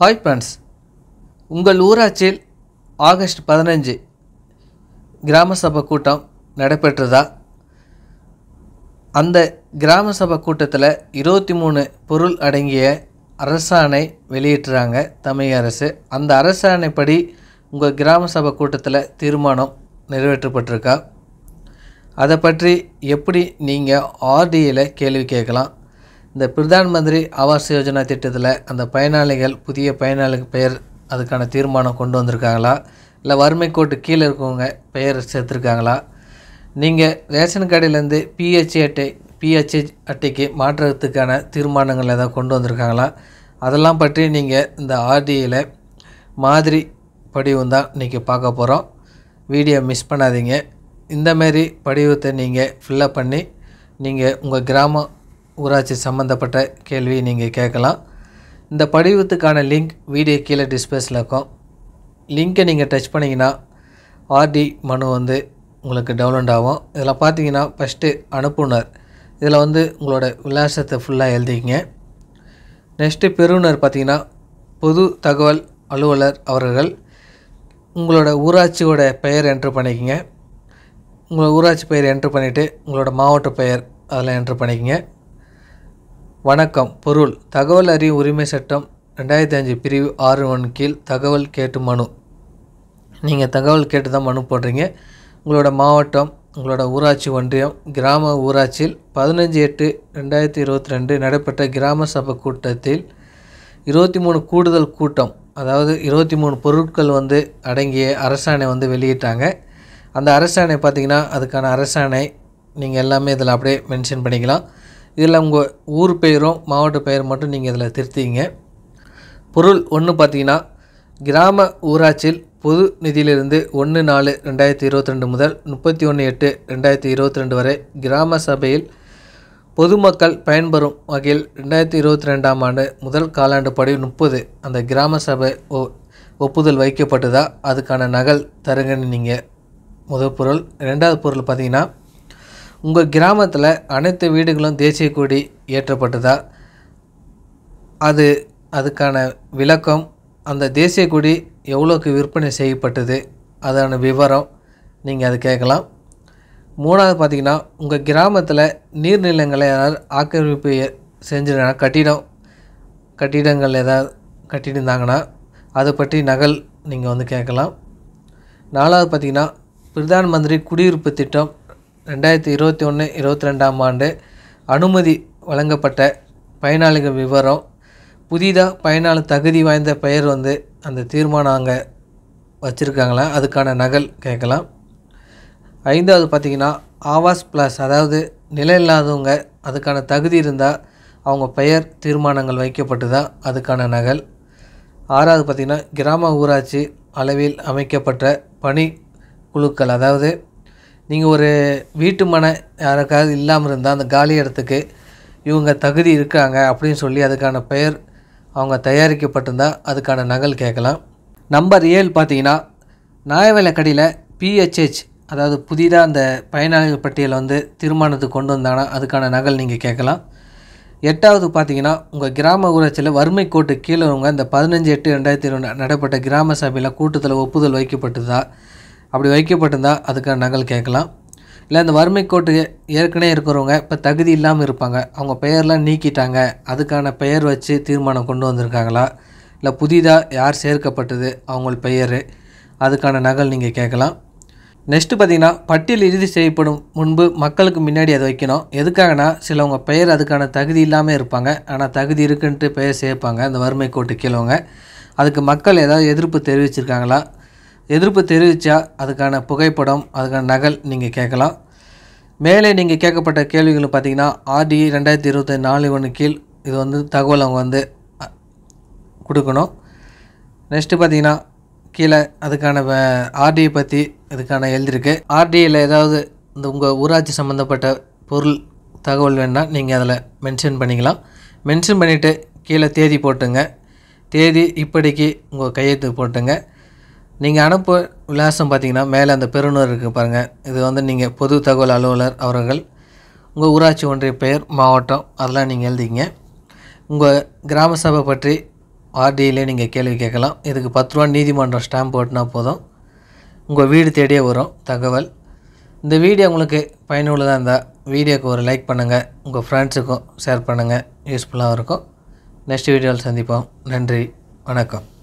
hi friends உங்கள் ஊராட்சியில் August பதினஞ்சு கிராம சபை கூட்டம் நடைபெற்றதா அந்த கிராம சபை கூட்டத்தில் இருபத்தி மூணு பொருள் அடங்கிய அரசாணை வெளியிட்டுறாங்க தமிழக அரசு அந்த அரசாணைப்படி உங்கள் கிராம சபை கூட்டத்தில் தீர்மானம் நிறைவேற்றப்பட்டிருக்கா அதை பற்றி எப்படி நீங்கள் ஆர்டியில் கேள்வி கேட்கலாம் இந்த பிரதான் மந்திரி ஆவாஸ் யோஜனா திட்டத்தில் அந்த பயனாளிகள் புதிய பயனாளிகள் பெயர் அதுக்கான தீர்மானம் கொண்டு வந்திருக்காங்களா இல்லை வறுமை கோட்டு கீழே இருக்கவங்க பெயர் சேர்த்துருக்காங்களா நீங்கள் ரேஷன் கடையிலேருந்து பிஹெச் அட்டை பிஹெச் அட்டைக்கு மாற்றுறதுக்கான தீர்மானங்கள் ஏதாவது கொண்டு வந்திருக்காங்களா அதெல்லாம் பற்றி நீங்கள் இந்த ஆர்டியில் மாதிரி படிவம் தான் இன்றைக்கி பார்க்க போகிறோம் வீடியோ மிஸ் பண்ணாதீங்க இந்த மாதிரி படிவத்தை நீங்கள் ஃபில்லப் பண்ணி நீங்கள் உங்கள் கிராம ஊராட்சி சம்மந்தப்பட்ட கேள்வி நீங்கள் கேட்கலாம் இந்த படிவத்துக்கான லிங்க் வீடியோ கீழே டிஸ்பிளேஸில் இருக்கும் லிங்க்கை நீங்கள் டச் பண்ணிங்கன்னா ஆர்டி மனு வந்து உங்களுக்கு டவுன்லோட் ஆகும் இதில் பார்த்தீங்கன்னா ஃபஸ்ட்டு அனுப்புனர் இதில் வந்து உங்களோட விலாசத்தை ஃபுல்லாக எழுதிக்கிங்க நெக்ஸ்ட்டு பெறுநர் பார்த்தீங்கன்னா பொது தகவல் அலுவலர் அவர்கள் உங்களோட ஊராட்சியோட பெயர் என்ட்ரு பண்ணிக்கங்க உங்களோட ஊராட்சி பெயர் என்ட்ரு பண்ணிவிட்டு உங்களோட மாவட்ட பெயர் அதில் என்ட்ரு பண்ணிக்கங்க வணக்கம் பொருள் தகவல் அறியும் உரிமை சட்டம் ரெண்டாயிரத்தி அஞ்சு பிரிவு ஆறு ஒன் கீழ் தகவல் கேட்டு மனு நீங்கள் தகவல் கேட்டு தான் மனு போடுறீங்க உங்களோட மாவட்டம் உங்களோட ஊராட்சி ஒன்றியம் கிராம ஊராட்சியில் பதினஞ்சு எட்டு ரெண்டாயிரத்தி இருபத்தி ரெண்டு நடைபெற்ற கிராம சபை கூட்டத்தில் இருபத்தி மூணு கூடுதல் கூட்டம் அதாவது இருபத்தி மூணு பொருட்கள் வந்து அடங்கிய அரசாணை வந்து வெளியிட்டாங்க அந்த அரசாணை பார்த்திங்கன்னா அதுக்கான அரசாணை நீங்கள் எல்லாமே இதில் அப்படியே மென்ஷன் பண்ணிக்கலாம் இதில் உங்கள் ஊர் பெயரும் மாவட்ட பெயர் மட்டும் நீங்கள் இதில் திருத்திங்க பொருள் ஒன்று பார்த்தீங்கன்னா கிராம ஊராட்சியில் பொது நிதியிலிருந்து ஒன்று நாலு ரெண்டாயிரத்தி இருபத்தி ரெண்டு முதல் முப்பத்தி ஒன்று எட்டு ரெண்டாயிரத்தி இருபத்தி ரெண்டு வரை கிராம சபையில் பொதுமக்கள் பயன்பெறும் வகையில் ரெண்டாயிரத்தி இருபத்தி ரெண்டாம் ஆண்டு முதல் காலாண்டு படி முப்பது அந்த கிராம சபை ஒ ஒப்புதல் வைக்கப்பட்டதா அதுக்கான நகல் தருங்கன்னு நீங்கள் முதல் பொருள் ரெண்டாவது பொருள் பார்த்தீங்கன்னா உங்கள் கிராமத்தில் அனைத்து வீடுகளும் தேசிய கொடி ஏற்றப்பட்டதா அது அதுக்கான விளக்கம் அந்த தேசிய கொடி எவ்வளோக்கு விற்பனை செய்யப்பட்டது அதான விவரம் நீங்கள் அது கேட்கலாம் மூணாவது பார்த்தீங்கன்னா உங்கள் கிராமத்தில் நீர்நிலங்களை யாராவது ஆக்கிரமிப்பு ஏ- செஞ்சிருந்தா கட்டிடம் கட்டிடங்கள் ஏதாவது கட்டியிருந்தாங்கன்னா அதை பற்றி நகல் நீங்கள் வந்து கேட்கலாம் நாலாவது பார்த்தீங்கன்னா பிரதான் மந்திரி குடியிருப்பு திட்டம் ரெண்டாயிரத்தி இருபத்தி ஒன்று இருபத்தி ரெண்டாம் ஆண்டு அனுமதி வழங்கப்பட்ட பயனாளிகள் விவரம் புதிதாக பயனாளர் தகுதி வாய்ந்த பெயர் வந்து அந்த தீர்மானம் அங்கே வச்சுருக்காங்களா அதுக்கான நகல் கேட்கலாம் ஐந்தாவது பார்த்தீங்கன்னா ஆவாஸ் ப்ளஸ் அதாவது நிலம் இல்லாதவங்க அதுக்கான தகுதி இருந்தால் அவங்க பெயர் தீர்மானங்கள் வைக்கப்பட்டுதா அதுக்கான நகல் ஆறாவது பார்த்திங்கன்னா கிராம ஊராட்சி அளவில் அமைக்கப்பட்ட பணி குழுக்கள் அதாவது நீங்கள் ஒரு வீட்டு மனை யாருக்காவது இல்லாமல் இருந்தால் அந்த காலி இடத்துக்கு இவங்க தகுதி இருக்காங்க அப்படின்னு சொல்லி அதுக்கான பெயர் அவங்க தயாரிக்கப்பட்டிருந்தா அதுக்கான நகல் கேட்கலாம் நம்பர் ஏழு பார்த்தீங்கன்னா நியாயவிலைக்கடியில் பிஹெச்ஹெச் அதாவது புதிதாக அந்த பயனாளிகள் பட்டியலை வந்து தீர்மானத்துக்கு கொண்டு வந்தாங்கன்னா அதுக்கான நகல் நீங்கள் கேட்கலாம் எட்டாவது பார்த்தீங்கன்னா உங்கள் கிராம ஊராட்சியில் வறுமை கோட்டு கீழே உங்க இந்த பதினஞ்சு எட்டு ரெண்டாயிரத்தி இருபது நடைபெற்ற கிராம சபையில் கூட்டத்தில் ஒப்புதல் வைக்கப்பட்டதா அப்படி வைக்கப்பட்டிருந்தா அதுக்கான நகல் கேட்கலாம் இல்லை இந்த வறுமை கோட்டு ஏற்கனவே இருக்கிறவங்க இப்போ தகுதி இல்லாமல் இருப்பாங்க அவங்க பெயர்லாம் நீக்கிட்டாங்க அதுக்கான பெயர் வச்சு தீர்மானம் கொண்டு வந்திருக்காங்களா இல்லை புதிதாக யார் சேர்க்கப்பட்டது அவங்க பெயர் அதுக்கான நகல் நீங்கள் கேட்கலாம் நெக்ஸ்ட்டு பார்த்தீங்கன்னா பட்டியல் இறுதி செய்யப்படும் முன்பு மக்களுக்கு முன்னாடி அதை வைக்கணும் எதுக்காகனா சிலவங்க பெயர் அதுக்கான தகுதி இல்லாமல் இருப்பாங்க ஆனால் தகுதி இருக்குன்ட்டு பெயர் சேர்ப்பாங்க அந்த வறுமை கோட்டு கீழவங்க அதுக்கு மக்கள் ஏதாவது எதிர்ப்பு தெரிவிச்சிருக்காங்களா எதிர்ப்பு தெரிவித்தா அதுக்கான புகைப்படம் அதுக்கான நகல் நீங்கள் கேட்கலாம் மேலே நீங்கள் கேட்கப்பட்ட கேள்விகள் பார்த்தீங்கன்னா ஆர்டி ரெண்டாயிரத்தி இருபத்தி நாலு ஒன்று கீழ் இது வந்து தகவல் அவங்க வந்து அ, கொடுக்கணும் நெக்ஸ்ட்டு பார்த்தீங்கன்னா கீழே அதுக்கான ஆர்டியை பற்றி இதுக்கான எழுதியிருக்கு ஆர்டியில் ஏதாவது இந்த உங்கள் ஊராட்சி சம்மந்தப்பட்ட பொருள் தகவல் வேணுன்னா நீங்கள் அதில் மென்ஷன் பண்ணிக்கலாம் மென்ஷன் பண்ணிவிட்டு கீழே தேதி போட்டுங்க தேதி இப்படிக்கு உங்கள் கையெழுத்து போட்டுங்க நீங்கள் அனுப்ப விலாசம் பார்த்தீங்கன்னா மேலே அந்த பெறுநர் இருக்குது பாருங்கள் இது வந்து நீங்கள் பொது தகவல் அலுவலர் அவர்கள் உங்கள் ஊராட்சி ஒன்றிய பெயர் மாவட்டம் அதெல்லாம் நீங்கள் எழுதிங்க உங்கள் கிராம சபை பற்றி ஆர்டிஐலே நீங்கள் கேள்வி கேட்கலாம் இதுக்கு பத்து ரூபா நீதிமன்றம் ஸ்டாம்ப் ஓட்டினா போதும் உங்கள் வீடு தேடியே வரும் தகவல் இந்த வீடியோ உங்களுக்கு பயனுள்ளதாக இருந்தால் வீடியோக்கு ஒரு லைக் பண்ணுங்கள் உங்கள் ஃப்ரெண்ட்ஸுக்கும் ஷேர் பண்ணுங்கள் யூஸ்ஃபுல்லாக இருக்கும் நெக்ஸ்ட் வீடியோவில் சந்திப்போம் நன்றி வணக்கம்